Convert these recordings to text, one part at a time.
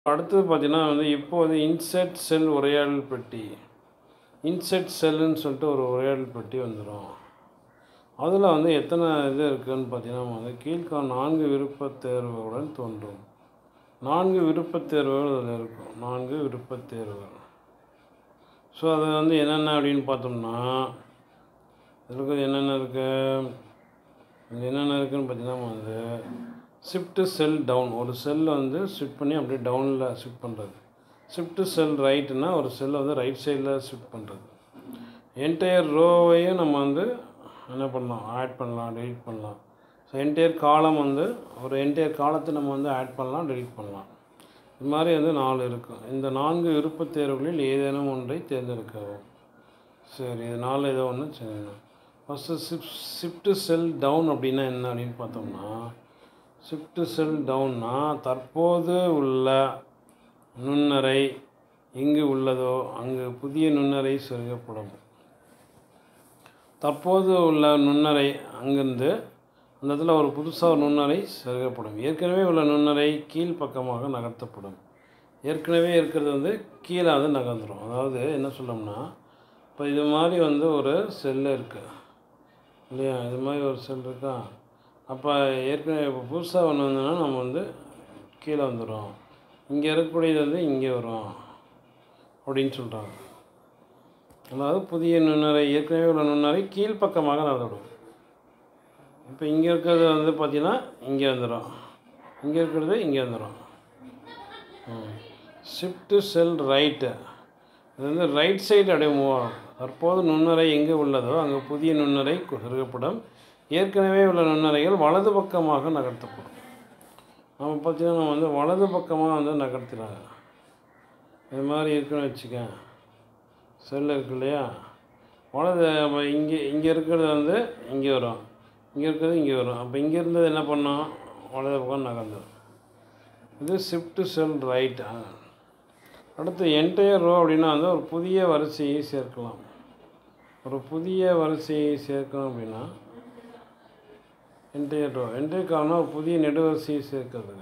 அடுத்தது பார்த்தீங்கன்னா வந்து இப்போ வந்து இன்செர்ட் செல் உரையாடல் பெட்டி இன்செர்ட் செல்லுன்னு சொல்லிட்டு ஒரு உரையாடல் பெட்டி வந்துடும் அதில் வந்து எத்தனை இது இருக்குதுன்னு பார்த்தீங்கன்னா வந்து கீழ்கா நான்கு விருப்பத் தேர்வுகளுடன் தோன்றும் நான்கு விருப்பத் தேர்வுகள் அதில் இருக்கும் நான்கு விருப்பத் தேர்வுகள் ஸோ அது வந்து என்னென்ன அப்படின்னு பார்த்தோம்னா இருக்குது என்னென்ன இருக்குது இது என்னென்ன இருக்குதுன்னு பார்த்தீங்கன்னா வந்து ஷிஃப்ட்டு செல் டவுன் ஒரு செல் வந்து ஷிஃப்ட் பண்ணி அப்படியே டவுனில் ஷிஃப்ட் பண்ணுறது ஷிஃப்ட்டு செல் ரைட்டுனா ஒரு செல்லை வந்து ரைட் சைடில் ஷிஃப்ட் பண்ணுறது என்டையர் ரோவையும் நம்ம வந்து என்ன பண்ணலாம் ஆட் பண்ணலாம் டெலிட் பண்ணலாம் ஸோ என்டையர் காலம் வந்து ஒரு என்டையர் காலத்தை நம்ம வந்து ஆட் பண்ணலாம் டெலிட் பண்ணலாம் இது மாதிரி வந்து நாலு இருக்கும் இந்த நான்கு விருப்பத் தேர்வுகளில் ஏதேனும் ஒன்றை தேர்ந்தெடுக்கவும் சரி இது நாலு ஏதோ ஒன்று செய்யணும் first shift shift cell down அப்படின்னா என்ன அப்படின்னு பார்த்தோம்னா ஷிஃப்ட்டு செல் டவுன்னா தற்போது உள்ள நுண்ணறை எங்கு உள்ளதோ அங்கு புதிய நுண்ணறை செருகப்படும் தற்போது உள்ள நுண்ணறை அங்கிருந்து அந்த இடத்துல ஒரு புதுசாக ஒரு நுண்ணறை செருகப்படும் ஏற்கனவே உள்ள நுண்ணறை கீழ்ப்பக்கமாக நகர்த்தப்படும் ஏற்கனவே இருக்கிறது வந்து கீழே வந்து நகர்ந்துடும் அதாவது என்ன சொல்லோம்னா இப்போ இது மாதிரி வந்து ஒரு செல்லு இருக்குது இல்லையா இது மாதிரி ஒரு செல் இருக்கா அப்போ ஏற்கனவே இப்போ புதுசாக ஒன்று வந்ததுன்னா நம்ம வந்து கீழே வந்துடும் இங்கே இருக்கக்கூடியது வந்து இங்கே வரும் அப்படின்னு சொல்கிறாங்க அதாவது புதிய நுண்ணறை ஏற்கனவே உள்ள நுண்ணறை கீழ்ப்பக்கமாக நடந்துவிடும் இப்போ இங்கே இருக்கிறது வந்து பார்த்திங்கன்னா இங்கே வந்துடும் இங்கே இருக்கிறது இங்கே வந்துடும் ஷிஃப்ட்டு செல் ரைட்டு இது வந்து ரைட் சைடு அப்படியே மூவ் ஆகும் தற்போது நுண்ணறை எங்கே உள்ளதோ அங்கே புதிய நுண்ணறை செருகப்படும் ஏற்கனவே உள்ள நுண்ணறைகள் வலது பக்கமாக நகர்த்தப்படும் நம்ம பார்த்தீங்கன்னா நம்ம வந்து வலது பக்கமாக வந்து நகர்த்தினாங்க இது மாதிரி இருக்குன்னு வச்சுக்க செல் இருக்கு இல்லையா வலது அப்போ இங்கே இங்கே இருக்கிறது வந்து இங்கே வரும் இங்கே இருக்கிறது இங்கே வரும் அப்போ இங்கே இருந்தது என்ன பண்ணோம் வலது பக்கம் நகர்ந்துடும் இது ஷிஃப்ட்டு செல் ரைட் அடுத்து என்டையர் ரோ அப்படின்னா வந்து ஒரு புதிய வரிசையை சேர்க்கலாம் ஒரு புதிய வரிசையை சேர்க்கணும் அப்படின்னா என்டையர் ரோ என்டையர் காரணம் ஒரு புதிய நெடுவரிசையை சேர்க்கிறதுங்க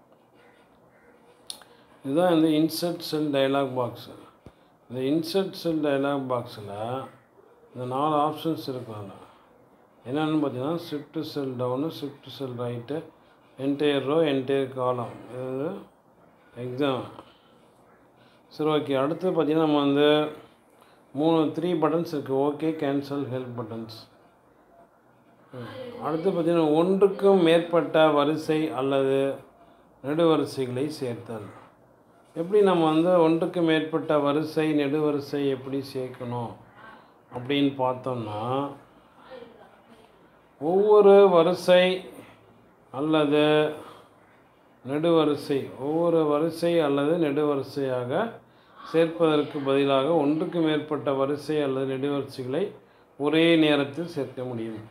இதுதான் இந்த இன்சர்ட் செல் டயலாக் பாக்ஸு இந்த இன்சர்ட் செல் டயலாக் பாக்ஸில் இந்த நாலு ஆப்ஷன்ஸ் இருக்கும் அதில் என்னென்னு பார்த்தீங்கன்னா shift cell down shift cell right entire row entire column இது எக்ஸாம் சரி ஓகே அடுத்து பார்த்தீங்கன்னா நம்ம வந்து மூணு த்ரீ பட்டன்ஸ் இருக்குது ஓகே கேன்சல் ஹெல்ப் பட்டன்ஸ் அடுத்து பார்த்தீங்கன்னா ஒன்றுக்கும் மேற்பட்ட வரிசை அல்லது நெடுவரிசைகளை சேர்த்தல் எப்படி நம்ம வந்து ஒன்றுக்கு மேற்பட்ட வரிசை நெடுவரிசை எப்படி சேர்க்கணும் அப்படின்னு பார்த்தோம்னா ஒவ்வொரு வரிசை அல்லது நெடுவரிசை ஒவ்வொரு வரிசை அல்லது நெடுவரிசையாக சேர்ப்பதற்கு பதிலாக ஒன்றுக்கு மேற்பட்ட வரிசை அல்லது நெடுவரிசைகளை ஒரே நேரத்தில் சேர்க்க முடியும்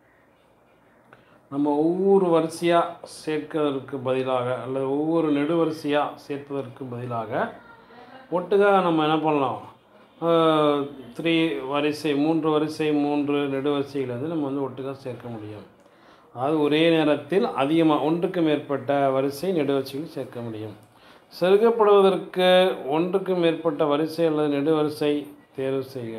நம்ம ஒவ்வொரு வரிசையாக சேர்க்கிறதற்கு பதிலாக அல்லது ஒவ்வொரு நெடுவரிசையாக சேர்ப்பதற்கு பதிலாக ஒட்டுக்காக நம்ம என்ன பண்ணலாம் த்ரீ வரிசை மூன்று வரிசை மூன்று நெடுவரிசைகளை வந்து நம்ம வந்து ஒட்டுக்காக சேர்க்க முடியும் அதாவது ஒரே நேரத்தில் அதிகமாக ஒன்றுக்கு மேற்பட்ட வரிசை நெடுவரிசைகள் சேர்க்க முடியும் செருகப்படுவதற்கு ஒன்றுக்கு மேற்பட்ட வரிசை அல்லது நெடுவரிசை தேர்வு செய்க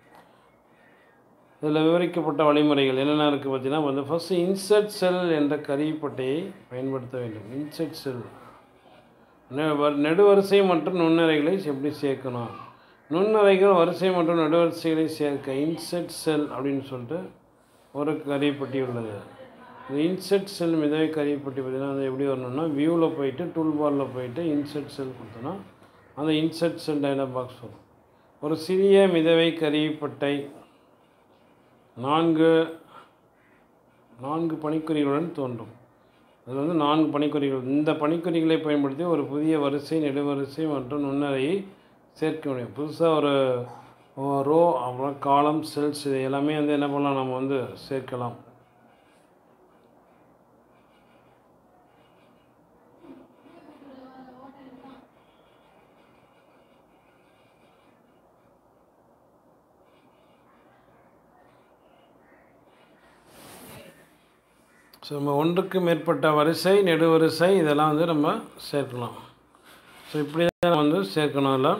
இதில் விவரிக்கப்பட்ட வழிமுறைகள் என்னென்ன இருக்குது பார்த்தீங்கன்னா வந்து ஃபஸ்ட்டு இன்சர்ட் செல் என்ற கருவிப்பட்டையை பயன்படுத்த வேண்டும் இன்சர்ட் செல் நெடுவரிசை மற்றும் நுண்ணறைகளை எப்படி சேர்க்கணும் நுண்ணறைகள் வரிசை மற்றும் நெடுவரிசைகளை சேர்க்க இன்செட் செல் அப்படின்னு சொல்லிட்டு ஒரு கருவிப்பட்டி உள்ளது இந்த இன்செட் செல் மிதவை கருவிப்பட்டி பார்த்திங்கன்னா அது எப்படி வரணும்னா வியூவில் போயிட்டு டூல் பாரில் போயிட்டு இன்செட் செல் கொடுத்தோன்னா அந்த இன்செட் செல் டைலாக் பாக்ஸ் வரும் ஒரு சிறிய மிதவை கருவிப்பட்டை நான்கு நான்கு பணிக்குறிகளுடன் தோன்றும் அது வந்து நான்கு பணிக்குறிகள் இந்த பணிக்குறிகளை பயன்படுத்தி ஒரு புதிய வரிசை நெடுவரிசை மற்றும் நுண்ணறையை சேர்க்க முடியும் புதுசாக ஒரு ரோ அப்புறம் காலம் செல்ஸ் இது எல்லாமே வந்து என்ன பண்ணலாம் நம்ம வந்து சேர்க்கலாம் ஸோ நம்ம ஒன்றுக்கு மேற்பட்ட வரிசை நெடுவரிசை இதெல்லாம் வந்து நம்ம சேர்க்கலாம் ஸோ இப்படி தான் வந்து சேர்க்கணும் அதில்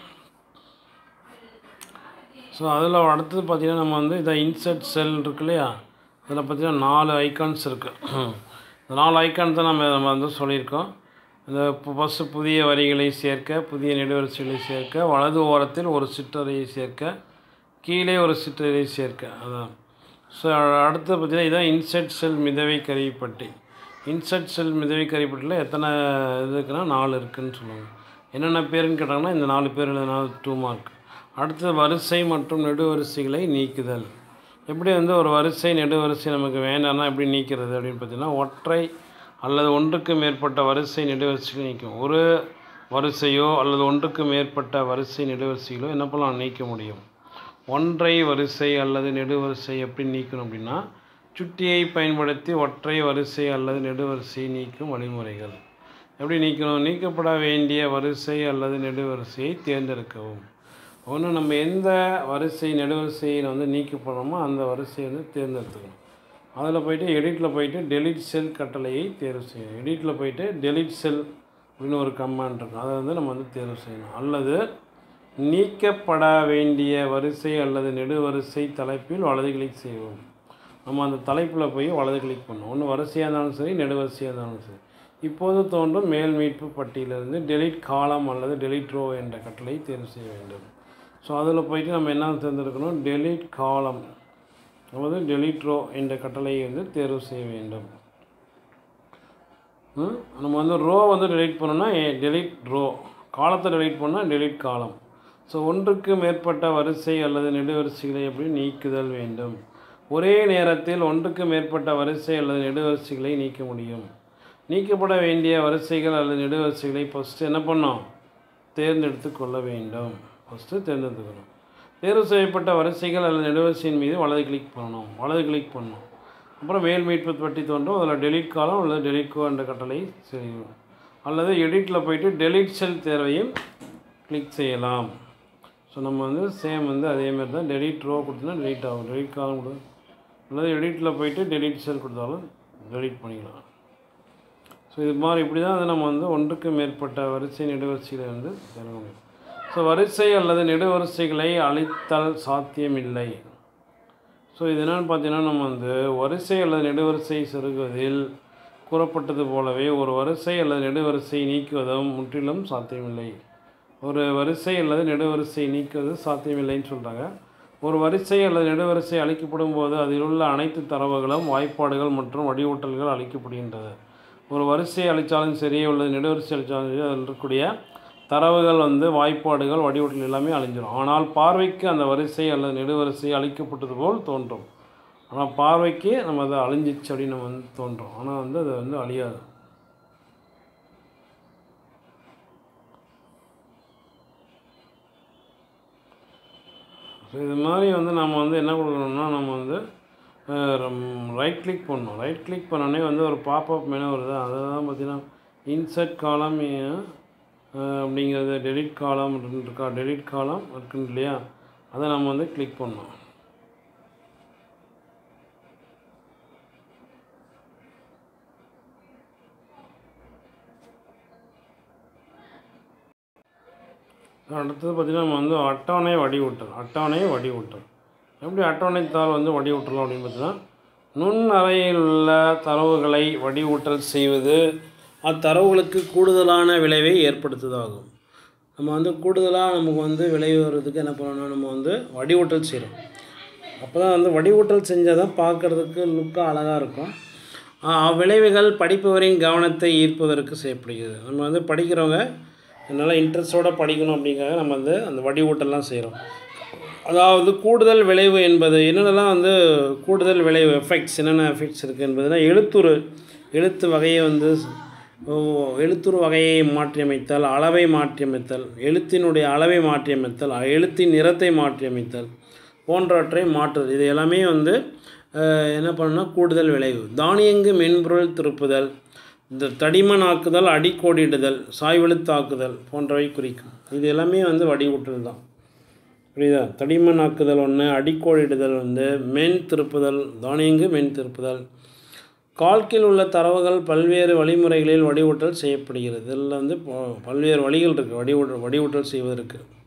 ஸோ அதில் அடுத்தது பார்த்திங்கன்னா நம்ம வந்து இதை இன்சர்ட் செல் இருக்கு இல்லையா இதில் பார்த்திங்கன்னா நாலு ஐக்கான்ஸ் இருக்குது இந்த நாலு ஐக்கான் தான் நம்ம நம்ம வந்து சொல்லியிருக்கோம் இந்த ஃபஸ்ட்டு புதிய வரிகளை சேர்க்க புதிய நெடுவரிசைகளை சேர்க்க வலது ஓரத்தில் ஒரு சிற்றறையை சேர்க்க கீழே ஒரு சிற்றறையை சேர்க்க அதான் ஸோ அடுத்து பார்த்திங்கன்னா இதான் இன்செட் செல் மிதவை கருவிப்பட்டி இன்செட் செல் மிதவை கருவிப்பட்டியில் எத்தனை இது இருக்குன்னா நாலு இருக்குதுன்னு சொல்லுவாங்க என்னென்ன பேருன்னு கேட்டாங்கன்னா இந்த நாலு பேர் எழுதினால டூ மார்க் அடுத்தது வரிசை மற்றும் நெடுவரிசைகளை நீக்குதல் எப்படி வந்து ஒரு வரிசை நெடுவரிசை நமக்கு வேண்டாம்னா எப்படி நீக்கிறது அப்படின்னு பார்த்தீங்கன்னா ஒற்றை அல்லது ஒன்றுக்கு மேற்பட்ட வரிசை நெடுவரிசைகளை நீக்கும் ஒரு வரிசையோ அல்லது ஒன்றுக்கு மேற்பட்ட வரிசை நெடுவரிசைகளோ என்ன பண்ணலாம் நீக்க முடியும் ஒன்றை வரிசை அல்லது நெடுவரிசை எப்படி நீக்கணும் அப்படின்னா சுட்டியை பயன்படுத்தி ஒற்றை வரிசை அல்லது நெடுவரிசையை நீக்கும் வழிமுறைகள் எப்படி நீக்கணும் நீக்கப்பட வேண்டிய வரிசை அல்லது நெடுவரிசையை தேர்ந்தெடுக்கவும் ஒன்று நம்ம எந்த வரிசை நெடுவரிசையில் வந்து நீக்க போகிறோமோ அந்த வரிசையை வந்து தேர்ந்தெடுத்துக்கணும் அதில் போயிட்டு எடிட்டில் போயிட்டு டெலிட் செல் கட்டளையை தேர்வு செய்யணும் எடிட்டில் போயிட்டு டெலிட் செல் அப்படின்னு ஒரு கமாண்ட் இருக்கும் அதை வந்து நம்ம வந்து தேர்வு செய்யணும் அல்லது நீக்கப்பட வேண்டிய வரிசை அல்லது நெடுவரிசை தலைப்பில் வலது கிளிக் செய்வோம் நம்ம அந்த தலைப்பில் போய் வலது கிளிக் பண்ணோம் ஒன்று வரிசையாக இருந்தாலும் சரி நெடுவரிசையாக இருந்தாலும் சரி இப்போது தோன்றும் மேல் மீட்பு பட்டியலிருந்து டெலிட் காலம் அல்லது டெலிட் ரோ என்ற கட்டளை தேர்வு செய்ய வேண்டும் ஸோ அதில் போயிட்டு நம்ம என்ன தேர்ந்தெடுக்கணும் டெலிட் காலம் அதாவது டெலிட் ரோ என்ற கட்டளையை வந்து தேர்வு செய்ய வேண்டும் ம்? நம்ம வந்து ரோ வந்து டெலிட் பண்ணோம்னா டெலிட் ரோ காலத்தை டெலிட் பண்ணால் டெலிட் காலம் ஸோ ஒன்றுக்கு மேற்பட்ட வரிசை அல்லது நெடுவரிசைகளை எப்படி நீக்குதல் வேண்டும் ஒரே நேரத்தில் ஒன்றுக்கு மேற்பட்ட வரிசை அல்லது நெடுவரிசைகளை நீக்க முடியும் நீக்கப்பட வேண்டிய வரிசைகள் அல்லது நெடுவரிசைகளை ஃபஸ்ட்டு என்ன பண்ணோம் தேர்ந்தெடுத்து கொள்ள வேண்டும் ஃபஸ்ட்டு தேர்ந்தெடுத்துக்கணும் தேர்வு செய்யப்பட்ட வரிசைகள் அல்லது நெடுவரிசையின் மீது வலது கிளிக் பண்ணணும் வலது கிளிக் பண்ணணும் அப்புறம் மேல் மீட்பு பற்றி தோன்றும் அதில் டெலிட் காலம் அல்லது டெலிட் கோ என்ற கட்டளை செய்யணும் அல்லது எடிட்டில் போயிட்டு டெலிட் செல் தேர்வையும் கிளிக் செய்யலாம் ஸோ நம்ம வந்து சேம் வந்து அதேமாதிரி தான் டெலிட் ரோ கொடுத்தோன்னா டெலிட் ஆகும் டெலிட் காலம் கொடு அல்லது எடிட்டில் போயிட்டு டெலிட் செல் கொடுத்தாலும் டெலிட் பண்ணிக்கலாம் ஸோ இது மாதிரி இப்படி தான் வந்து நம்ம வந்து ஒன்றுக்கு மேற்பட்ட வரிசை நெடுவரிசைகளை வந்து பெற முடியும் ஸோ வரிசை அல்லது நெடுவரிசைகளை அழித்தல் சாத்தியமில்லை ஸோ இது என்னென்னு பார்த்தீங்கன்னா நம்ம வந்து வரிசை அல்லது நெடுவரிசை செருகுவதில் கூறப்பட்டது போலவே ஒரு வரிசை அல்லது நெடுவரிசை நீக்குவதும் முற்றிலும் சாத்தியமில்லை ஒரு வரிசை அல்லது நெடுவரிசை நீக்குவது சாத்தியமில்லைன்னு சொல்கிறாங்க ஒரு வரிசை அல்லது நெடுவரிசை அளிக்கப்படும் போது அதில் உள்ள அனைத்து தரவுகளும் வாய்ப்பாடுகள் மற்றும் வடிவூட்டல்கள் அளிக்கப்படுகின்றது ஒரு வரிசை அளித்தாலும் சரி அல்லது நெடுவரிசை அளித்தாலும் சரி அதில் இருக்கக்கூடிய தரவுகள் வந்து வாய்ப்பாடுகள் வடிவூட்டல் எல்லாமே அழிஞ்சிடும் ஆனால் பார்வைக்கு அந்த வரிசை அல்லது நெடுவரிசை அளிக்கப்பட்டது போல் தோன்றும் ஆனால் பார்வைக்கு நம்ம அதை அழிஞ்சிச்சு அப்படின்னு நம்ம வந்து தோன்றும் ஆனால் வந்து அது வந்து அழியாது ஸோ இது மாதிரி வந்து நம்ம வந்து என்ன கொடுக்கணும்னா நம்ம வந்து ரைட் கிளிக் பண்ணணும் ரைட் கிளிக் பண்ணோடனே வந்து ஒரு பாப்அப் மெனு வருது அதை தான் பார்த்தீங்கன்னா இன்சர்ட் காலம் அப்படிங்கிறது டெலிட் காலம் இருக்கா டெலிட் காலம் இருக்குன்னு இல்லையா அதை நம்ம வந்து கிளிக் பண்ணோம் அடுத்தது பார்த்திங்கன்னா நம்ம வந்து அட்டவணை வடிவூட்டல் அட்டவணை வடிவூட்டல் எப்படி அட்டவணை தாள் வந்து வடிவூட்டலாம் அப்படின்னு பார்த்தீங்கன்னா நுண் அறையில் உள்ள தரவுகளை வடிவூட்டல் செய்வது அத்தரவுகளுக்கு கூடுதலான விளைவை ஏற்படுத்துவதாகும் நம்ம வந்து கூடுதலாக நமக்கு வந்து விளைவு வர்றதுக்கு என்ன பண்ணணும் நம்ம வந்து வடிவூட்டல் செய்கிறோம் அப்போ தான் வந்து வடிவூட்டல் செஞ்சால் தான் பார்க்குறதுக்கு லுக்காக அழகாக இருக்கும் அவ்விளைவுகள் படிப்பவரின் கவனத்தை ஈர்ப்பதற்கு செய்யப்படுகிறது நம்ம வந்து படிக்கிறவங்க நல்லா இன்ட்ரெஸ்டோடு படிக்கணும் அப்படிங்கிறத நம்ம வந்து அந்த வடிவூட்டல்லாம் செய்கிறோம் அதாவது கூடுதல் விளைவு என்பது என்னென்னலாம் வந்து கூடுதல் விளைவு எஃபெக்ட்ஸ் என்னென்ன எஃபெக்ட்ஸ் இருக்குது என்பதுனா எழுத்துரு எழுத்து வகையை வந்து எழுத்துரு வகையை மாற்றியமைத்தல் அளவை மாற்றியமைத்தல் எழுத்தினுடைய அளவை மாற்றியமைத்தல் எழுத்தின் நிறத்தை மாற்றியமைத்தல் போன்றவற்றை மாற்றுதல் இது எல்லாமே வந்து என்ன பண்ணணும்னா கூடுதல் விளைவு தானியங்கு மென்பொருள் திருப்புதல் இந்த தடிமனாக்குதல் அடிக்கோடிடுதல் சாய்வெழுத்தாக்குதல் போன்றவை குறிக்கும் இது எல்லாமே வந்து வடிவூட்டல் தான் புரியுதா தடிமனாக்குதல் ஒன்று அடிக்கோடிடுதல் வந்து மென் திருப்புதல் தானியங்கு மென் திருப்புதல் கால்கில் உள்ள தரவுகள் பல்வேறு வழிமுறைகளில் வடிவூட்டல் செய்யப்படுகிறது இதில் வந்து பல்வேறு வழிகள் இருக்குது வடிவூட்டல் வடிவூட்டல் செய்வதற்கு